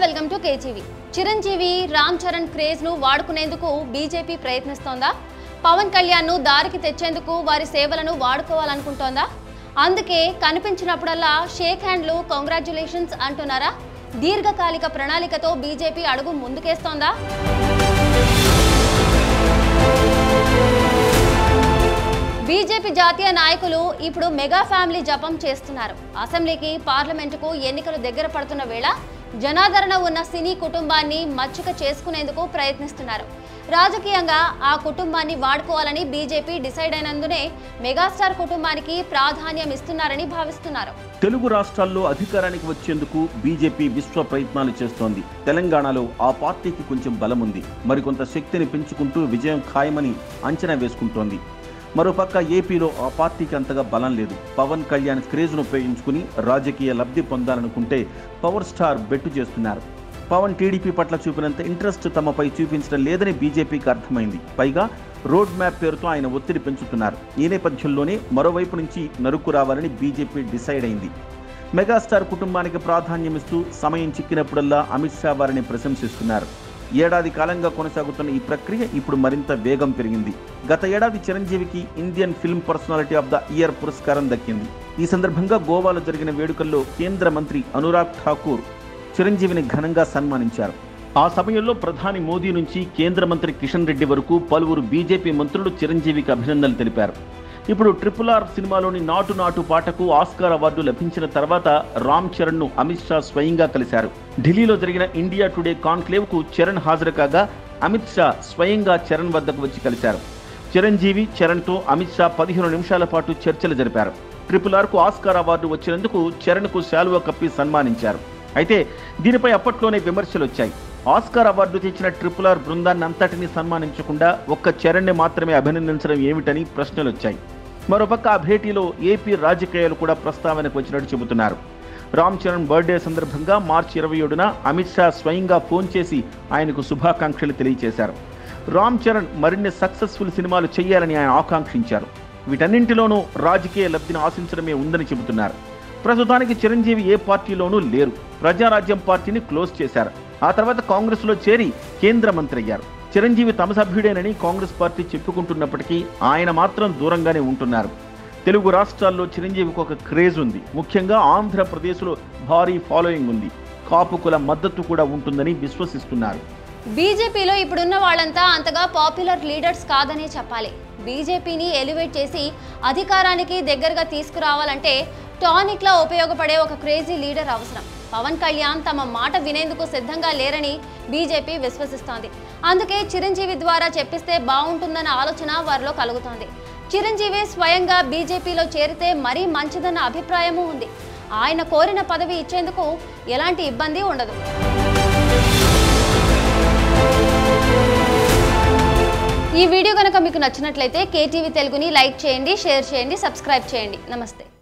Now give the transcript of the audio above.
welcome to KGV Chiranjeevi Ram Charan craze ను వాడుకునేందుకు BJP ప్రయత్నిస్తోందా పవన్ కళ్యాణ్ ను దారికి తెచ్చేందుకు వారి సేవలను వాడుకోవాలనుకుంటోందా అందుకే కనిపించినప్పుడల్లా షేక్ హ్యాండ్లు కంగ్రాచులేషన్స్ అంటున్నారా దీర్ఘకాలిక ప్రణాళికతో బీజేపీ అడుగు ముందుకేస్తోందా బీజేపీ జాతీయ నాయకులు ఇప్పుడు మెగా ఫ్యామిలీ జపం చేస్తున్నారు అసెంబ్లీకి పార్లమెంటుకు ఎన్నికలు దగ్గర పడుతున్న వేళ జనాదరణ ఉన్న సినీ కుటుంబాన్ని మచ్చుక చేసుకునేందుకు ప్రయత్నిస్తున్నారు రాజకీయంగా ఆ కుటుంబాన్ని వాడుకోవాలని బీజేపీ డిసైడ్ అయినందునే మెగాస్టార్ కుటుంబానికి ప్రాధాన్యం ఇస్తున్నారని భావిస్తున్నారు తెలుగు రాష్ట్రాల్లో అధికారానికి వచ్చేందుకు బీజేపీ విశ్వ ప్రయత్నాలు చేస్తోంది తెలంగాణలో ఆ పార్టీకి కొంచెం బలం ఉంది మరికొంత శక్తిని పెంచుకుంటూ విజయం ఖాయమని అంచనా వేసుకుంటోంది మరోపక్క ఏపీలో ఆ పార్టీకి అంతగా బలం లేదు పవన్ కళ్యాణ్ క్రేజ్ను ఉపయోగించుకుని రాజకీయ లబ్ధి పొందాలనుకుంటే పవర్ స్టార్ బెట్టు చేస్తున్నారు పవన్ టీడీపీ పట్ల చూపినంత ఇంట్రెస్ట్ తమపై చూపించడం లేదని బీజేపీకి అర్థమైంది పైగా రోడ్ మ్యాప్ పేరుతో ఆయన ఒత్తిడి పెంచుతున్నారు ఈ నేపథ్యంలోనే మరోవైపు నుంచి నరుక్కు రావాలని బీజేపీ డిసైడ్ అయింది మెగాస్టార్ కుటుంబానికి ప్రాధాన్యమిస్తూ సమయం చిక్కినప్పుడల్లా అమిత్ షా వారిని ప్రశంసిస్తున్నారు ఏడాది కాలంగా కొనసాగుతున్న ఈ ప్రక్రియ ఇప్పుడు మరింత వేగం పెరిగింది గత ఏడాది చిరంజీవికి Indian film personality of the year పురస్కారం దక్కింది ఈ సందర్భంగా గోవాలో జరిగిన వేడుకల్లో కేంద్ర మంత్రి అనురాగ్ ఠాకూర్ చిరంజీవిని ఘనంగా సన్మానించారు ఆ సమయంలో ప్రధాని మోదీ నుంచి కేంద్ర మంత్రి కిషన్ రెడ్డి వరకు పలువురు బీజేపీ మంత్రులు చిరంజీవికి అభినందనలు తెలిపారు ఇప్పుడు ట్రిపుల్ ఆర్ సినిమాలోని నాటు నాటు పాటకు ఆస్కార్ అవార్డు లభించిన తర్వాత రామ్ చరణ్ ను అమిత్ షా స్వయంగా కలిశారు ఢిల్లీలో జరిగిన ఇండియా టుడే కాన్క్లేవ్ కు చరణ్ హాజరు కాగా అమిత్ షా స్వయంగా చరణ్ వద్దకు వచ్చి కలిశారు చిరంజీవి చరణ్తో అమిత్ షా పదిహేను నిమిషాల పాటు చర్చలు జరిపారు ట్రిపుల్ ఆర్ కు ఆస్కార్ అవార్డు వచ్చినందుకు చరణ్ కు శాలువా కప్పి సన్మానించారు అయితే దీనిపై అప్పట్లోనే విమర్శలు వచ్చాయి ఆస్కార్ అవార్డు తెచ్చిన ట్రిపుల్ ఆర్ బృందాన్ని అంతటినీ సన్మానించకుండా ఒక్క చరణ్ని మాత్రమే అభినందించడం ఏమిటని ప్రశ్నలు వచ్చాయి మరోపక్క ఆ భేటీలో ఏపీ రాజకీయాలు కూడా ప్రస్తావనకు వచ్చినట్టు చెబుతున్నారు రామ్ చరణ్ బర్త్డే సందర్భంగా మార్చి ఇరవై ఏడున అమిత్ షా స్వయంగా ఫోన్ చేసి ఆయనకు శుభాకాంక్షలు తెలియజేశారు రామ్ చరణ్ మరిన్ని సక్సెస్ఫుల్ సినిమాలు చేయాలని ఆయన ఆకాంక్షించారు వీటన్నింటిలోనూ రాజకీయ లబ్ధిని ఆశించడమే ఉందని చెబుతున్నారు ప్రస్తుతానికి చిరంజీవి ఏ పార్టీలోనూ లేరు ప్రజారాజ్యం పార్టీని క్లోజ్ చేశారు ఆ తర్వాత కాంగ్రెస్లో చేరి కేంద్ర మంత్రి అయ్యారు చిరంజీవి తమ సభ్యుడేనని కాంగ్రెస్ పార్టీ చెప్పుకుంటున్నప్పటికీ ఆయన మాత్రం దూరంగానే ఉంటున్నారు తెలుగు రాష్ట్రాల్లో చిరంజీవికి ఒక క్రేజ్ ఉంది ముఖ్యంగా ఆంధ్రప్రదేశ్లో భారీ ఫాలోయింగ్ ఉంది కాపు కుల మద్దతు కూడా ఉంటుందని విశ్వసిస్తున్నారు బీజేపీలో ఇప్పుడున్న వాళ్ళంతా అంతగా పాపులర్ లీడర్స్ కాదనే చెప్పాలి బీజేపీని ఎలివేట్ చేసి అధికారానికి దగ్గరగా తీసుకురావాలంటే టానిక్లా ఉపయోగపడే ఒక క్రేజీ లీడర్ అవసరం పవన్ కళ్యాణ్ తమ మాట వినేందుకు సిద్ధంగా లేరని బీజేపీ విశ్వసిస్తోంది అందుకే చిరంజీవి ద్వారా చెప్పిస్తే బాగుంటుందన్న ఆలోచన వారిలో కలుగుతోంది చిరంజీవి స్వయంగా బీజేపీలో చేరితే మరీ మంచిదన్న అభిప్రాయమూ ఉంది ఆయన కోరిన పదవి ఇచ్చేందుకు ఎలాంటి ఇబ్బంది ఉండదు ఈ వీడియో కనుక మీకు నచ్చినట్లయితే కేటీవీ తెలుగుని లైక్ చేయండి షేర్ చేయండి సబ్స్క్రైబ్ చేయండి నమస్తే